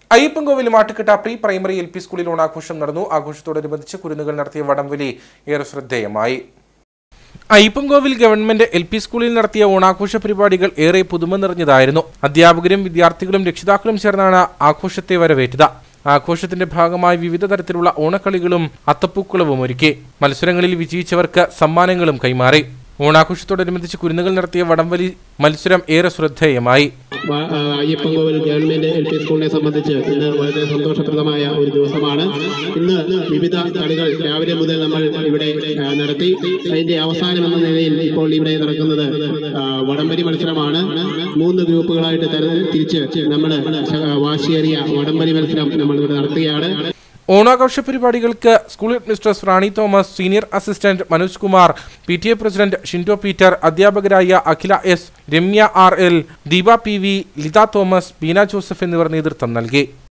Ayyappancoil Mattukatta pre primary L P സ്കൂളിൽ ഓണാഘോഷം നടന്നു ആഘോഷത്തോടനുബന്ധിച്ച് കുരുന്നുകൾ നടത്തിയ വടംവലി ഏറെ ശ്രദ്ധേയമായി അയ്യപ്പൻകോവിൽ ഗവൺമെന്റ് എൽ പി സ്കൂളിൽ നടത്തിയ ഓണാഘോഷ പരിപാടികൾ ഏറെ പുതുമ നിറഞ്ഞതായിരുന്നു അധ്യാപകരും വിദ്യാർത്ഥികളും രക്ഷിതാക്കളും ചേർന്നാണ് ആഘോഷത്തെ വരവേറ്റത് ആഘോഷത്തിന്റെ ഭാഗമായി വിവിധ തരത്തിലുള്ള ഓണക്കളികളും അത്തപ്പൂക്കളവും ഒരുക്കി മത്സരങ്ങളിൽ വിജയിച്ചവർക്ക് സമ്മാനങ്ങളും കൈമാറി ഓണാഘോഷത്തോടനുബന്ധിച്ച് കുരുന്നുകൾ നടത്തിയ വടംവലി മത്സരം ഏറെ ശ്രദ്ധേയമായി വ- ആ, അയ്യപ്പൻകോവിൽ ഗവൺമെന്റ് എൽ പി സ്കൂളിനെ സംബന്ധിച്ച് ഇന്ന് വളരെ സന്തോഷപ്രദമായ ഒരു ദിവസമാണ് ഇന്ന് വിവിധ കളികൾ രാവിലെ മുതൽ നമ്മൾ ഇവിടെ ആ, നടത്തി അതിന്റെ അവസാനം എന്ന നിലയിൽ ഇപ്പോൾ ഇവിടെ നടക്കുന്നത് ആ, വടംവലി മത്സരമാണ് മൂന്ന് ഗ്രൂപ്പുകളായിട്ട് തരം തിരിച്ച് നമ്മൾ വാശിയേറിയ വടംവലി മത്സരം നമ്മൾ ഇവിടെ നടത്തുകയാണ് ഓണാഘോഷ പരിപാടികൾക്ക് school headmistress Rani Thomas senior assistant Manoj Kumar P T A president Shinto Peter അധ്യാപകരായ Akhila S Ramya R L Deepa P V Litha Thomas Beena Joseph എന്നിവർ നേതൃത്വം നൽകി